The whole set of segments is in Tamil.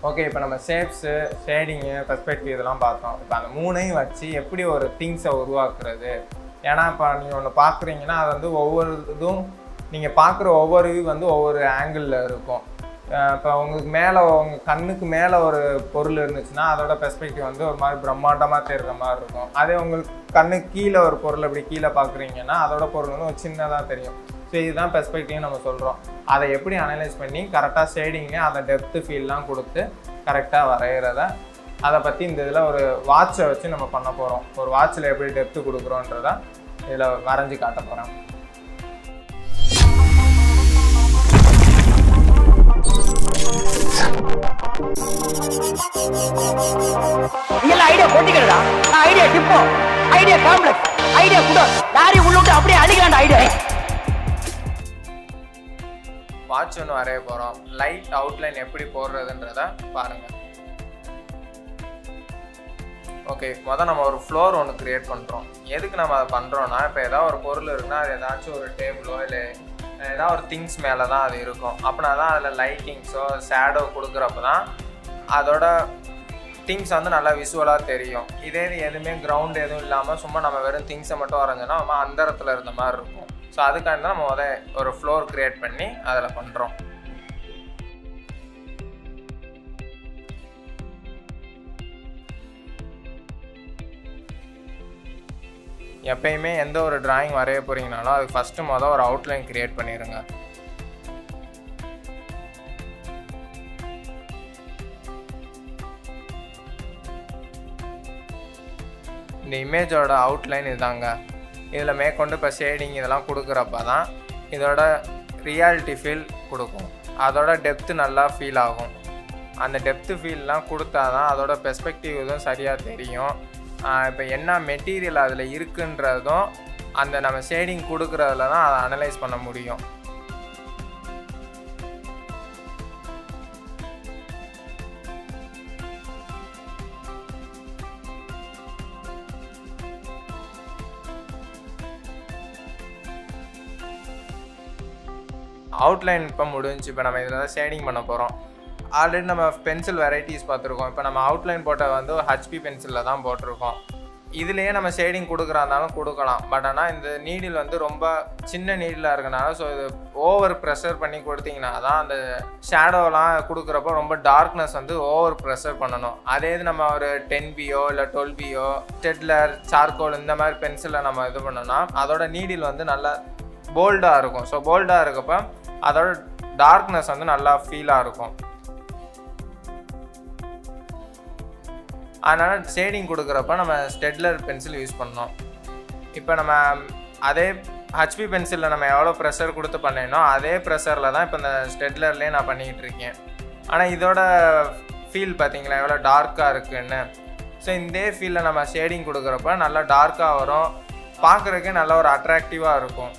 ஓகே இப்போ நம்ம ஷேப்ஸு ஷேடிங்கு பெர்ஸ்பெக்டிவ் இதெல்லாம் பார்த்தோம் இப்போ அந்த மூணையும் வச்சு எப்படி ஒரு திங்ஸை உருவாக்குறது ஏன்னா இப்போ நீங்கள் ஒன்று பார்க்குறீங்கன்னா அது வந்து ஒவ்வொரு இதுவும் நீங்கள் பார்க்குற ஒவ்வொரு வியூ வந்து ஒவ்வொரு ஆங்கிளில் இருக்கும் இப்போ உங்களுக்கு மேலே உங்கள் கண்ணுக்கு மேலே ஒரு பொருள் இருந்துச்சுன்னா அதோட பெர்ஸ்பெக்டிவ் வந்து ஒரு மாதிரி பிரம்மாண்டமாக தெரிகிற மாதிரி இருக்கும் அதே உங்களுக்கு கண்ணுக்கு கீழே ஒரு பொருள் அப்படி கீழே பார்க்குறீங்கன்னா அதோட பொருள் வந்து ஒரு சின்னதாக தெரியும் ஸோ இதுதான் பெர்ஸ்பெக்டிவ் நம்ம சொல்கிறோம் அதை எப்படி அனலைஸ் பண்ணி கரெக்டாக ஷேடிங்கு அதை டெப்த்து ஃபீல்லாம் கொடுத்து கரெக்டாக வரைகிறத அதை பற்றி இந்த இதில் ஒரு வாட்சை வச்சு நம்ம பண்ண போகிறோம் ஒரு வாட்சில் எப்படி டெப்த்து கொடுக்குறோன்றத இதில் வரைஞ்சி காட்ட போகிறேன் இதெல்லாம் ஐடியா போட்டிக்கிறதா நான் idea depot idea complex idea குடோ லாரி உள்ளுட்டு அப்படியே அடிக்கலாம்டா ஐடியா வாட்ச் ஒன்று வரைய போகிறோம் லைட் அவுட்லைன் எப்படி போடுறதுன்றத பாருங்கள் ஓகே மொதல் நம்ம ஒரு ஃப்ளோர் ஒன்று க்ரியேட் பண்ணுறோம் எதுக்கு நம்ம அதை பண்ணுறோன்னா இப்போ ஏதாவது ஒரு பொருள் இருக்குன்னா அது ஏதாச்சும் ஒரு டேபிளோ இல்லை ஏதாவது ஒரு திங்ஸ் மேலே தான் அது இருக்கும் அப்படின்னா தான் அதில் லைட்டிங்ஸோ ஷேடோ கொடுக்குறப்ப தான் அதோட திங்ஸ் வந்து நல்லா விசுவலாக தெரியும் இதே இது எதுவுமே கிரவுண்ட் எதுவும் இல்லாமல் சும்மா நம்ம வெறும் திங்ஸை மட்டும் வரைஞ்சோன்னா நம்ம அந்த இடத்துல இருந்த மாதிரி இருக்கும் ஸோ அதுக்காக தான் நம்ம முத ஒரு ஃப்ளோர் க்ரியேட் பண்ணி அதில் பண்ணுறோம் எப்பயுமே எந்த ஒரு டிராயிங் வரைய போகிறீங்கனாலும் அது ஃபஸ்ட்டு மொதல் ஒரு அவுட்லைன் க்ரியேட் பண்ணிடுங்க இந்த இமேஜோட அவுட்லைன் இதாங்க இதில் மேற்கொண்டு இப்போ ஷேடிங் இதெல்லாம் கொடுக்குறப்ப தான் இதோட ரியாலிட்டி ஃபீல் கொடுக்கும் அதோட டெப்த்து நல்லா ஃபீல் ஆகும் அந்த டெப்த்து ஃபீல்லாம் கொடுத்தா தான் அதோட பெர்ஸ்பெக்டிவ் இதுவும் சரியாக தெரியும் இப்போ என்ன மெட்டீரியல் அதில் இருக்குன்றதும் அந்த நம்ம ஷேடிங் கொடுக்குறதுல தான் அதை அனலைஸ் பண்ண முடியும் அவுட்லைன் இப்போ முடிஞ்சு இப்போ நம்ம இதில் தான் ஷேடிங் பண்ண போகிறோம் ஆல்ரெடி நம்ம பென்சில் வெரைட்டிஸ் பார்த்துருக்கோம் இப்போ நம்ம அவுட்லைன் போட்ட வந்து ஹச்பி பென்சிலில் தான் போட்டிருக்கோம் இதுலேயே நம்ம ஷேடிங் கொடுக்குறாருந்தாலும் கொடுக்கலாம் பட் ஆனால் இந்த நீடில் வந்து ரொம்ப சின்ன நீடிலாக இருக்கனால ஸோ இது ஓவர் ப்ரெஷர் பண்ணி கொடுத்தீங்கன்னா தான் அந்த ஷேடோலாம் கொடுக்குறப்போ ரொம்ப டார்க்னஸ் வந்து ஓவர் ப்ரெஷர் பண்ணணும் அதே இது நம்ம ஒரு டென் பியோ இல்லை டுவெல் பியோ ஸ்டெட்லர் சார்கோல் இந்த மாதிரி பென்சிலில் நம்ம இது பண்ணோம்னா அதோட நீடில் வந்து நல்லா போல்டாக இருக்கும் ஸோ போல்டாக இருக்கப்போ அதோட டார்க்னஸ் வந்து நல்லா ஃபீலாக இருக்கும் அதனால் ஷேடிங் கொடுக்குறப்ப நம்ம ஸ்டெட்லர் பென்சில் யூஸ் பண்ணோம் இப்போ நம்ம அதே ஹச்பி பென்சிலில் நம்ம எவ்வளோ ப்ரெஷர் கொடுத்து பண்ணேனோ அதே ப்ரெஷரில் தான் இப்போ இந்த ஸ்டெட்லர்லேயே நான் பண்ணிக்கிட்டு இருக்கேன் ஆனால் இதோட ஃபீல் பார்த்தீங்களா எவ்வளோ டார்க்காக இருக்குன்னு ஸோ இதே ஃபீலில் நம்ம ஷேடிங் கொடுக்குறப்ப நல்லா டார்க்காக வரும் பார்க்குறதுக்கே நல்ல ஒரு அட்ராக்டிவாக இருக்கும்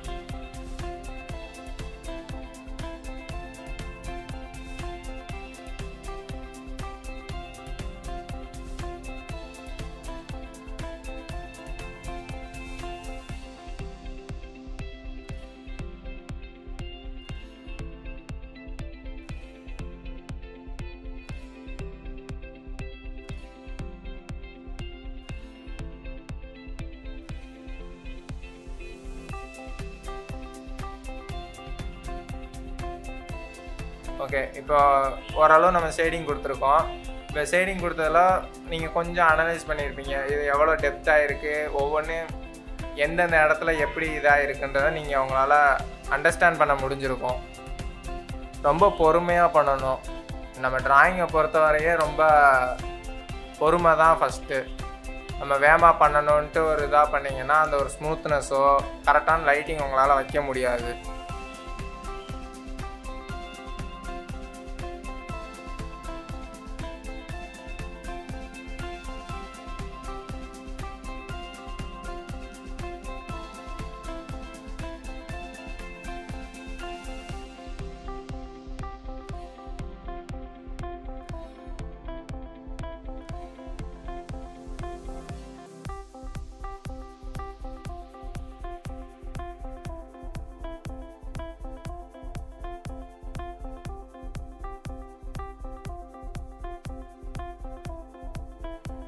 ஓகே இப்போ ஓரளவு நம்ம ஷேடிங் கொடுத்துருக்கோம் இப்போ ஷேடிங் கொடுத்ததில் நீங்கள் கொஞ்சம் அனலைஸ் பண்ணியிருப்பீங்க இது எவ்வளோ டெப்த்தாக இருக்குது ஒவ்வொன்றும் எந்தெந்த இடத்துல எப்படி இதாக இருக்குன்றதை நீங்கள் அவங்களால அண்டர்ஸ்டாண்ட் பண்ண முடிஞ்சிருக்கும் ரொம்ப பொறுமையாக பண்ணணும் நம்ம டிராயிங்கை பொறுத்தவரையே ரொம்ப பொறுமை தான் ஃபஸ்ட்டு நம்ம வேகமாக பண்ணணுன்ட்டு ஒரு இதாக பண்ணிங்கன்னா அந்த ஒரு ஸ்மூத்னஸோ கரெக்டான லைட்டிங் உங்களால் வைக்க முடியாது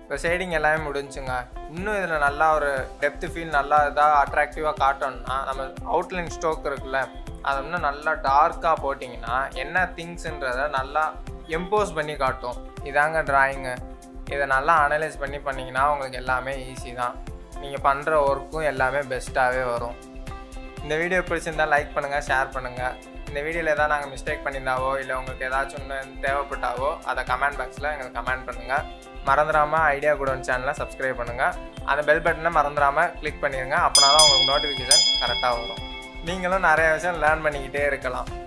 இப்போ ஷேடிங் எல்லாமே முடிஞ்சுங்க இன்னும் இதில் நல்லா ஒரு டெப்த் ஃபீல் நல்லா இதாக அட்ராக்டிவாக காட்டணும்னா நம்ம அவுட்லைன் ஸ்ட்ரோக் இருக்குல்ல அதை இன்னும் நல்லா டார்க்காக போட்டிங்கன்னா என்ன திங்ஸுன்றதை நல்லா எம்போஸ் பண்ணி காட்டும் இதாங்க டிராயிங்கு இதை நல்லா அனலைஸ் பண்ணி பண்ணிங்கன்னா உங்களுக்கு எல்லாமே ஈஸி தான் நீங்கள் பண்ணுற ஒர்க்கும் எல்லாமே பெஸ்ட்டாகவே வரும் இந்த வீடியோ பிடிச்சிருந்தா லைக் பண்ணுங்கள் ஷேர் பண்ணுங்கள் இந்த வீடியோவில் எதாவது நாங்கள் மிஸ்டேக் பண்ணியிருந்தாவோ இல்லை உங்களுக்கு ஏதாச்சும் ஒன்று தேவைப்பட்டாவோ அதை கமெண்ட் பாக்ஸில் எங்களுக்கு கமெண்ட் பண்ணுங்கள் மறந்துடாமல் ஐடியா குடோன் சேனலை சப்ஸ்கிரைப் பண்ணுங்கள் அந்த பெல் பட்டனை மறந்துடாமல் கிளிக் பண்ணிடுங்க அப்படின்னா தான் உங்களுக்கு நோட்டிஃபிகேஷன் கரெக்டாக வரும் நீங்களும் நிறைய விஷயம் லேர்ன் பண்ணிக்கிட்டே இருக்கலாம்